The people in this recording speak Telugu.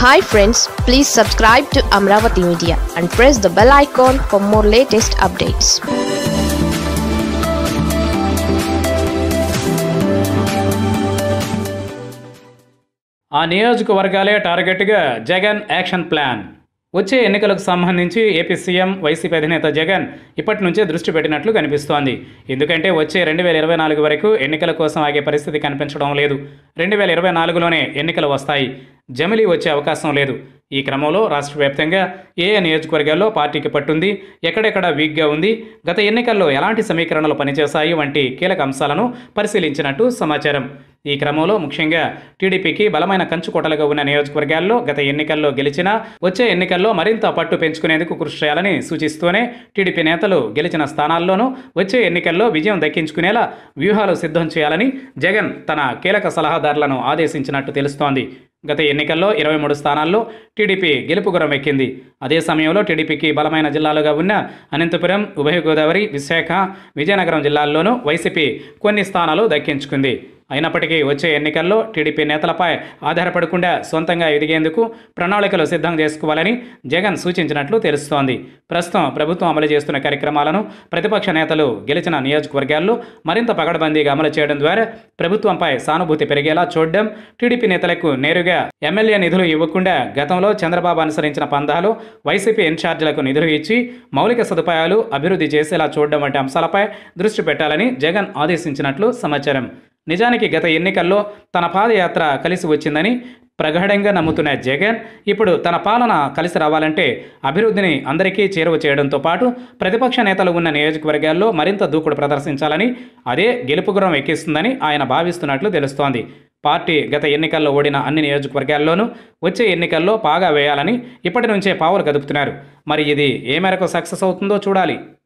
hi friends please subscribe to Amaravati media and press the bell icon for more latest updates ఆ నియోజకవర్గాలే టార్గెట్గా జగన్ యాక్షన్ ప్లాన్ వచ్చే ఎన్నికలకు సంబంధించి ఏపీ సీఎం వైసీపీ అధినేత జగన్ ఇప్పటి నుంచే దృష్టి పెట్టినట్లు కనిపిస్తోంది ఎందుకంటే వచ్చే రెండు వేల ఇరవై నాలుగు వరకు ఎన్నికల కోసం ఆగే పరిస్థితి కనిపించడం లేదు రెండు వేల ఇరవై నాలుగులోనే ఎన్నికలు వస్తాయి జమిలీ వచ్చే అవకాశం లేదు ఈ క్రమంలో రాష్ట్ర వ్యాప్తంగా ఏ ఏ నియోజకవర్గాల్లో పార్టీకి పట్టుంది ఎక్కడెక్కడ వీక్గా ఉంది గత ఎన్నికల్లో ఎలాంటి సమీకరణలు పనిచేశాయి వంటి కీలక అంశాలను పరిశీలించినట్టు సమాచారం ఈ క్రమంలో ముఖ్యంగా టీడీపీకి బలమైన కంచుకోటలుగా ఉన్న నియోజకవర్గాల్లో గత ఎన్నికల్లో గెలిచిన వచ్చే ఎన్నికల్లో మరింత పట్టు పెంచుకునేందుకు కృషి చేయాలని సూచిస్తూనే టీడీపీ నేతలు గెలిచిన స్థానాల్లోనూ వచ్చే ఎన్నికల్లో విజయం దక్కించుకునేలా వ్యూహాలు సిద్ధం చేయాలని జగన్ తన కీలక సలహాదారులను ఆదేశించినట్టు తెలుస్తోంది గత ఎన్నికల్లో ఇరవై మూడు స్థానాల్లో టీడీపీ గెలుపు గురం ఎక్కింది అదే సమయంలో టీడీపీకి బలమైన జిల్లాలుగా ఉన్న అనంతపురం ఉభయ గోదావరి విశాఖ విజయనగరం జిల్లాల్లోనూ వైసీపీ కొన్ని స్థానాలు దక్కించుకుంది అయినప్పటికీ వచ్చే ఎన్నికల్లో టీడీపీ నేతలపై ఆధారపడకుండా సొంతంగా ఎదిగేందుకు ప్రణాళికలు సిద్ధం చేసుకోవాలని జగన్ సూచించినట్లు తెలుస్తోంది ప్రస్తుతం ప్రభుత్వం అమలు చేస్తున్న కార్యక్రమాలను ప్రతిపక్ష నేతలు గెలిచిన నియోజకవర్గాల్లో మరింత పగడబందీగా అమలు చేయడం ద్వారా ప్రభుత్వంపై సానుభూతి పెరిగేలా చూడడం టీడీపీ నేతలకు నేరుగా ఎమ్మెల్యే నిధులు ఇవ్వకుండా గతంలో చంద్రబాబు అనుసరించిన పందాలు వైసీపీ ఇన్ఛార్జీలకు నిధులు ఇచ్చి మౌలిక సదుపాయాలు అభివృద్ధి చేసేలా చూడడం వంటి అంశాలపై దృష్టి పెట్టాలని జగన్ ఆదేశించినట్లు సమాచారం నిజానికి గత ఎన్నికల్లో తన పాదయాత్ర కలిసి వచ్చిందని ప్రగాఢంగా నమ్ముతున్న జగన్ ఇప్పుడు తన పాలన కలిసి రావాలంటే అభివృద్ధిని అందరికీ చేరువ చేయడంతో పాటు ప్రతిపక్ష నేతలు ఉన్న నియోజకవర్గాల్లో మరింత దూకుడు ప్రదర్శించాలని అదే గెలుపుగురం ఎక్కిస్తుందని ఆయన భావిస్తున్నట్లు తెలుస్తోంది పార్టీ గత ఎన్నికల్లో ఓడిన అన్ని నియోజకవర్గాల్లోనూ వచ్చే ఎన్నికల్లో పాగా వేయాలని ఇప్పటి నుంచే పావులు కదుపుతున్నారు మరి ఇది ఏ మేరకు సక్సెస్ అవుతుందో చూడాలి